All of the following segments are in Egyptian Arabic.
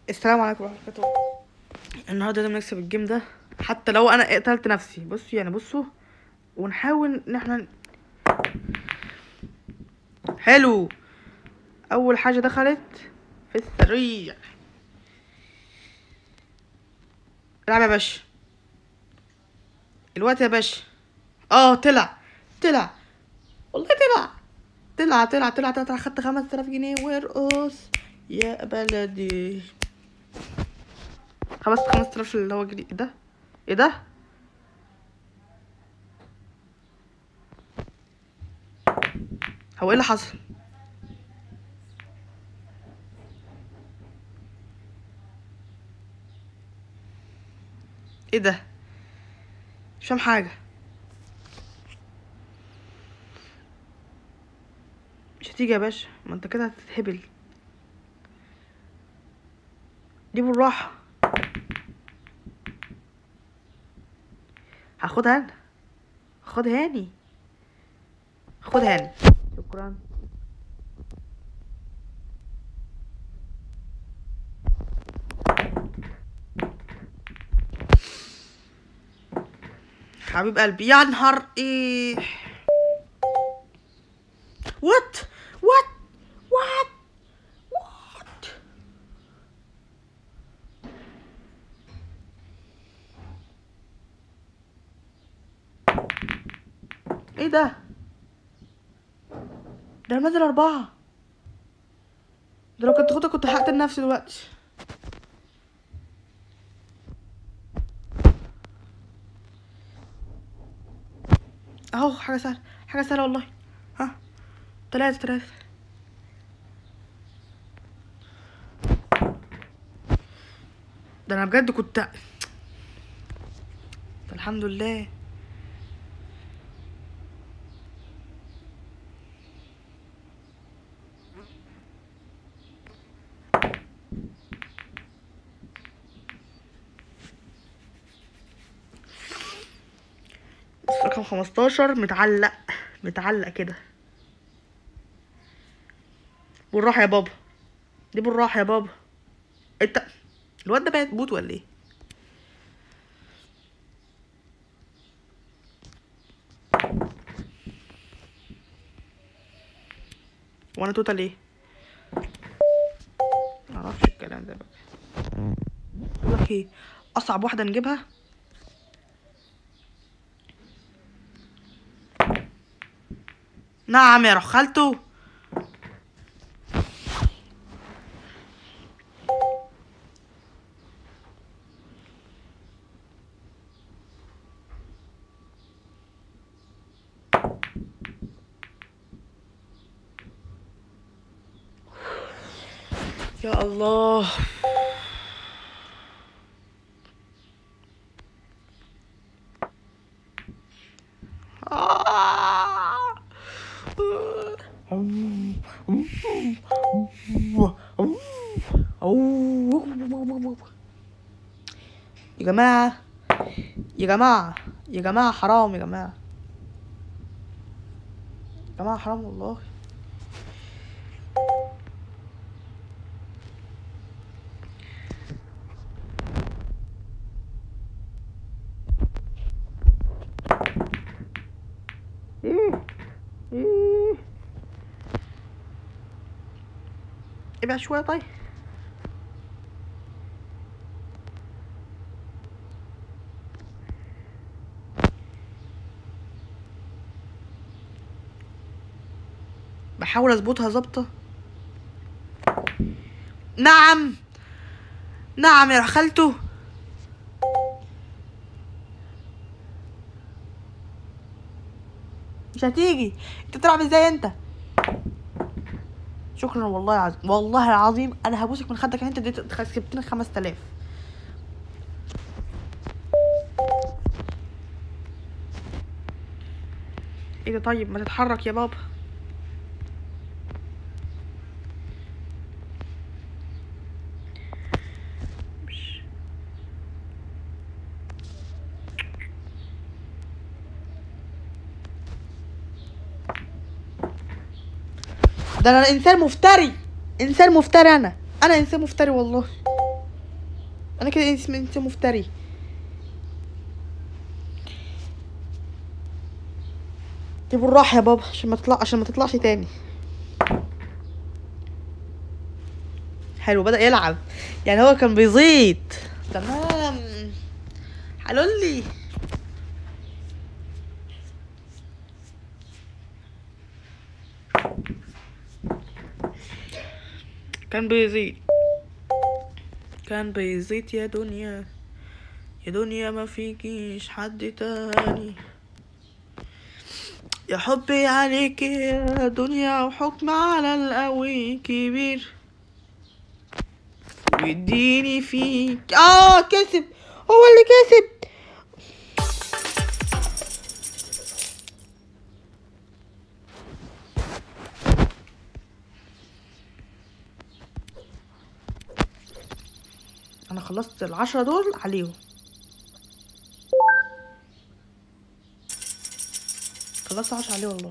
السلام عليكم ورحمة الله وبركاته النهارده لازم نكسب الجيم ده حتى لو انا قتلت نفسي بصوا يعني بصوا ونحاول ان احنا ن- حلو اول حاجة دخلت في السريع العب يا باشا الوقت يا باشا اه طلع طلع والله طلع طلع طلع طلع طلع, طلع. خدت خمس تلاف جنيه وارقص يا بلدي خمس خمس تلاف اللي هو جري ايه ده ايه ده هو ايه اللي حصل ايه ده مش فاهم حاجه مش هتيجي يا باشا ما انت كده هتتهبل دي بالراحة هاخدها انا خدها هاني خدها هاني شكرا حبيب قلبي يا نهار ايه وات وات وات وات ايه ده ده نازل اربعة ده لو كنت خدها كنت هقتل نفسي دلوقتي اهو حاجة سهلة حاجة سهلة والله ها تلاتة تلاتة ده انا بجد كنت ده الحمد لله رقم خمستاشر متعلق متعلق كده بالراحة يا بابا دي بالراحة يا بابا انت الواد ده بقى بوت ولا ايه وانا توتال ايه معرفش الكلام ده بقى بقول لك ايه اصعب واحدة نجيبها نعم يا روح خالته يا الله آه. يا جماعة يا جماعة يا جماعة حرام يا جماعة يا جماعة حرام والله ايه ايه ابعد شوية طيب بحاول اظبطها ظابطة نعم نعم يا خالته مش هتيجي انت بتلعب ازاي انت شكرا والله العظيم والله العظيم انا هبوسك من خدك انت اديت كسبتني 5000 ايه ده طيب ما تتحرك يا بابا مش- ده انا انسان مفتري انسان مفتري انا انا انسان مفتري والله انا كده انت انت مفتري دي بالراحة يا بابا عشان ما تطلع عشان ما تطلعش تاني حلو بدأ يلعب يعني هو كان بيزيد تمام حلولي كان بيزيد كان بيزيد يا دنيا يا دنيا ما فيكيش حد تاني يا حبي عليك يا دنيا وحكم على القوي كبير ويديني فيك اه كسب هو اللي كسب انا خلصت العشرة دول عليهم خلصت عشرة عليه والله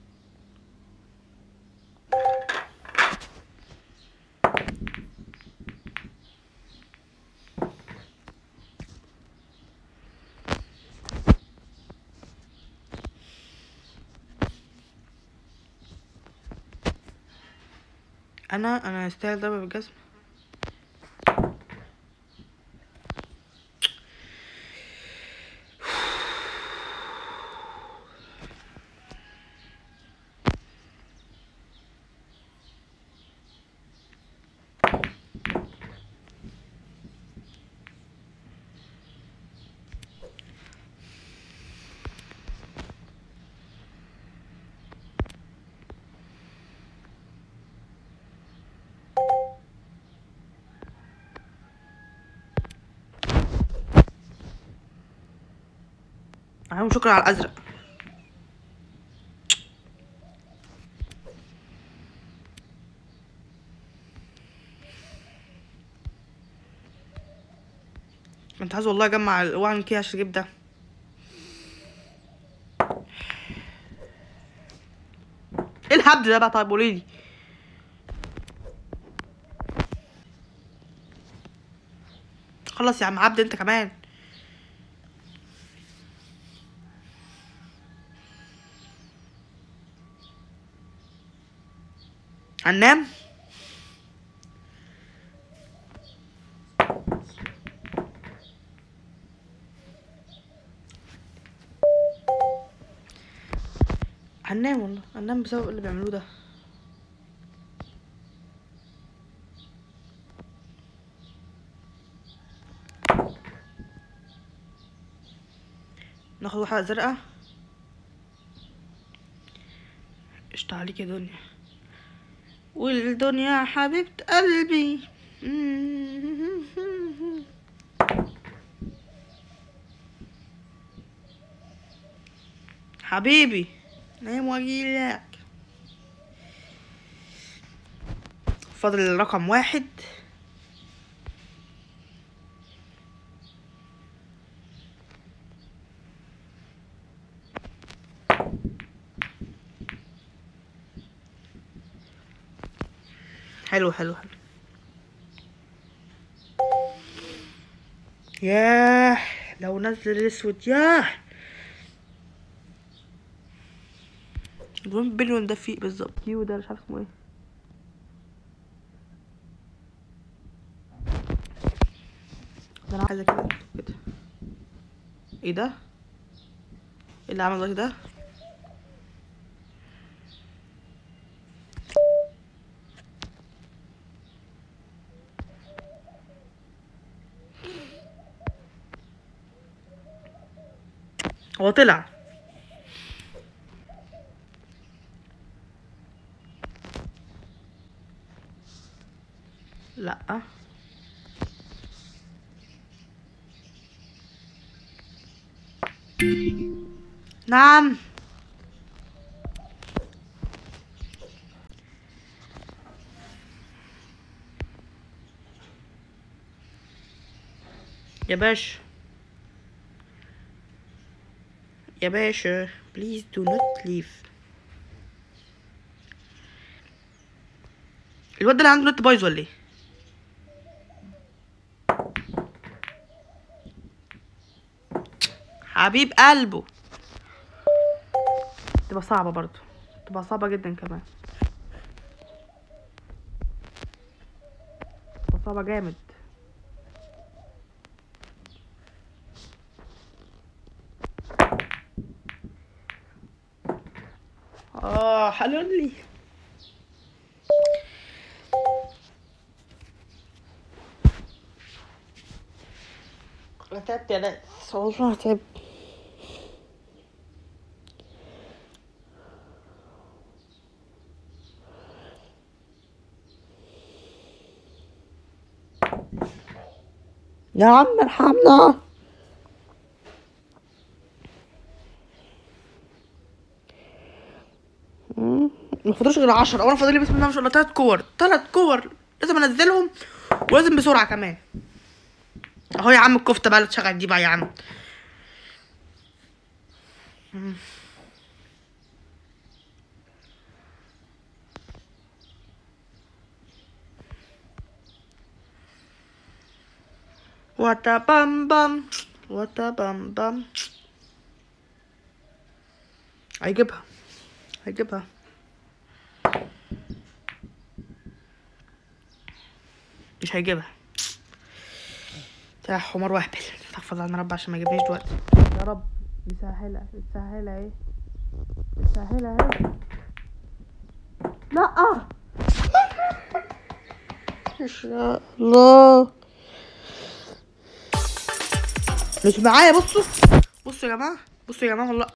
انا انا استاهل ضربة بالجزمة عليهم شكرا على الازرق انت عايز والله اجمع ال- واعمل كده عشان اجيب ده ايه الهبد ده بقى طيب قوليلي خلص يا عم عبد انت كمان هننام هننام والله هننام بسبب اللي بيعملوه ده ناخد واحدة زرقاء قشطة عليك يا دنيا والدنيا حبيبة قلبي حبيبي نام واجيلك فاضل الرقم واحد حلو حلو حلو ياه لو نزل الاسود ياه المهم بليون ده فيه بالظبط يو ده مش عارف اسمه ايه ده انا عايزه كده كده ايه ده ايه اللي عمل ده ده هو طلع لا نعم يا باشا يا باشا please do not leave الواد ده اللي عنده نت بايظ ولا ايه حبيب قلبه تبقى صعبة برضو تبقى صعبة جدا كمان تبقى صعبة جامد اه حلول لي انا تعبت يا ناس والله تعبت يا عم ارحمنا مم، ما فاضلوش غير 10 وانا فاضل لي بسم الله ما شاء الله 3 كور 3 كور لازم انزلهم ولازم بسرعه كمان اهو يا عم الكفته بقى اللي تشغل دي بقى يا عم مم. وتا بام بام وتا بام بام هيجيبها هيجيبها مش هيجيبها يا حمار وهبل استغفر الله يا رب عشان ما يجيبنيش دلوقتي يا رب بيسهلها بيسهلها ايه بيسهلها ايه لا ان شاء الله مش معايا بصوا بصوا يا جماعه بصوا يا جماعه والله